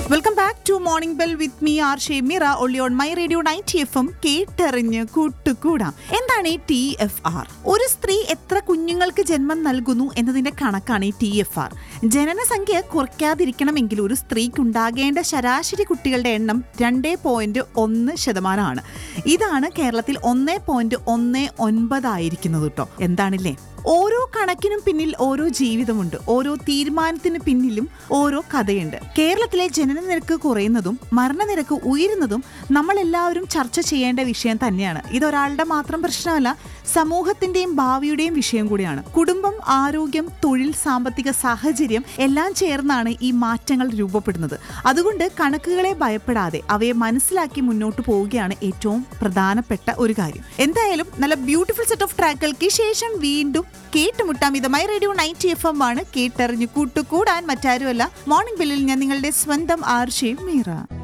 welcome back to morning bell with me R Shemira only on my radio night F M കേട്ടെറിഞ്ഞ് കൂട്ടുകൂടാം എന്താണ് ഈ T F R ഒരു സ്ത്രീ എത്ര കുഞ്ഞുങ്ങൾക്ക് ജന്മം നൽകുന്നു എന്നതിന്റെ കണക്കാണ് ഈ ടി എഫ് ആർ ജനനസംഖ്യ കുറയ്ക്കാതിരിക്കണമെങ്കിൽ ഒരു സ്ത്രീക്ക് ഉണ്ടാകേണ്ട ശരാശരി കുട്ടികളുടെ എണ്ണം രണ്ടേ പോയിന്റ് ഒന്ന് ശതമാനമാണ് ഇതാണ് കേരളത്തിൽ ഒന്നേ പോയിന്റ് ഒന്ന് ഒൻപതായിരിക്കുന്നത് കേട്ടോ എന്താണില്ലേ ഓരോ കണക്കിനും പിന്നിൽ ഓരോ ജീവിതമുണ്ട് ഓരോ തീരുമാനത്തിന് പിന്നിലും ഓരോ കഥയുണ്ട് കേരളത്തിലെ ജനന നിരക്ക് കുറയുന്നതും മരണനിരക്ക് ഉയരുന്നതും നമ്മൾ എല്ലാവരും ചർച്ച ചെയ്യേണ്ട വിഷയം തന്നെയാണ് ഇതൊരാളുടെ മാത്രം പ്രശ്നമല്ല സമൂഹത്തിന്റെയും ഭാവിയുടെയും വിഷയം കൂടിയാണ് കുടുംബം ആരോഗ്യം തൊഴിൽ സാമ്പത്തിക സാഹചര്യം എല്ലാം ചേർന്നാണ് ഈ മാറ്റങ്ങൾ രൂപപ്പെടുന്നത് അതുകൊണ്ട് കണക്കുകളെ ഭയപ്പെടാതെ അവയെ മനസ്സിലാക്കി മുന്നോട്ട് പോവുകയാണ് ഏറ്റവും പ്രധാനപ്പെട്ട ഒരു കാര്യം എന്തായാലും നല്ല ബ്യൂട്ടിഫുൾ സെറ്റ് ഓഫ് ട്രാക്കുകൾക്ക് ശേഷം വീണ്ടും കേട്ടുമുട്ടാം ഇത് my radio night F M ആണ് കേട്ടറിഞ്ഞു കൂട്ടുകൂടാൻ മറ്റാരുമല്ല മോർണിംഗ് ബില്ലിൽ ഞാൻ നിങ്ങളുടെ സ്വന്തം ആർഷയും മീറ